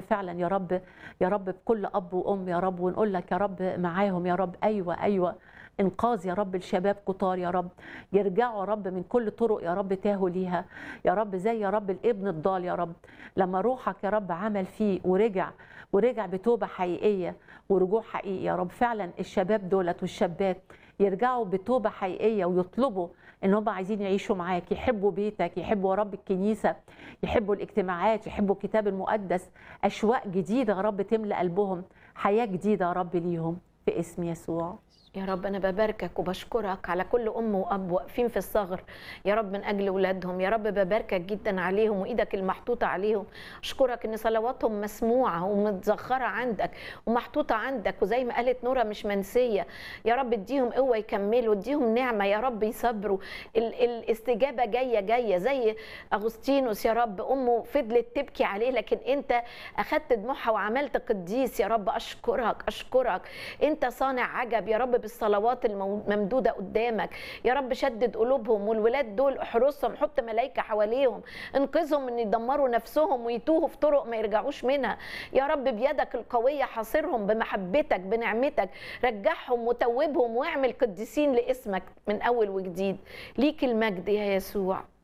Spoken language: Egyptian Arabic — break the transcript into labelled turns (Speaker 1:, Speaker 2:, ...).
Speaker 1: فعلا يا رب يا رب بكل اب وام يا رب ونقول لك يا رب معاهم يا رب ايوه ايوه انقاذ يا رب الشباب كتار يا رب يرجعوا يا رب من كل طرق يا رب تاهوا ليها يا رب زي يا رب الابن الضال يا رب لما روحك يا رب عمل فيه ورجع ورجع بتوبه حقيقيه ورجوع حقيقي يا رب فعلا الشباب دولت والشابات يرجعوا بتوبه حقيقيه ويطلبوا ان هم عايزين يعيشوا معاك يحبوا بيتك يحبوا يا رب الكنيسه يحبوا الاجتماعات يحبوا الكتاب المقدس اشواق جديده يا رب تملى قلبهم حياه جديده يا رب ليهم في اسم يسوع
Speaker 2: يا رب أنا بباركك وبشكرك على كل أم وأب واقفين في الثغر يا رب من أجل أولادهم يا رب بباركك جدا عليهم وإيدك المحطوطة عليهم أشكرك إن صلواتهم مسموعة ومتذخرة عندك ومحطوطة عندك وزي ما قالت نورة مش منسية يا رب اديهم قوة يكملوا اديهم نعمة يا رب يصبروا ال- الاستجابة جاية جاية زي أغسطينوس يا رب أمه فضلت تبكي عليه لكن أنت أخدت دموعها وعملت قديس يا رب أشكرك أشكرك أنت صانع عجب يا رب بالصلوات الممدودة قدامك يا رب شدد قلوبهم والولاد دول احرسهم حط ملائكة حواليهم انقذهم ان يدمروا نفسهم ويتوهوا في طرق ما يرجعوش منها يا رب بيدك القوية حاصرهم بمحبتك بنعمتك رجعهم وتوبهم واعمل قديسين لاسمك من اول وجديد ليك المجد يا يسوع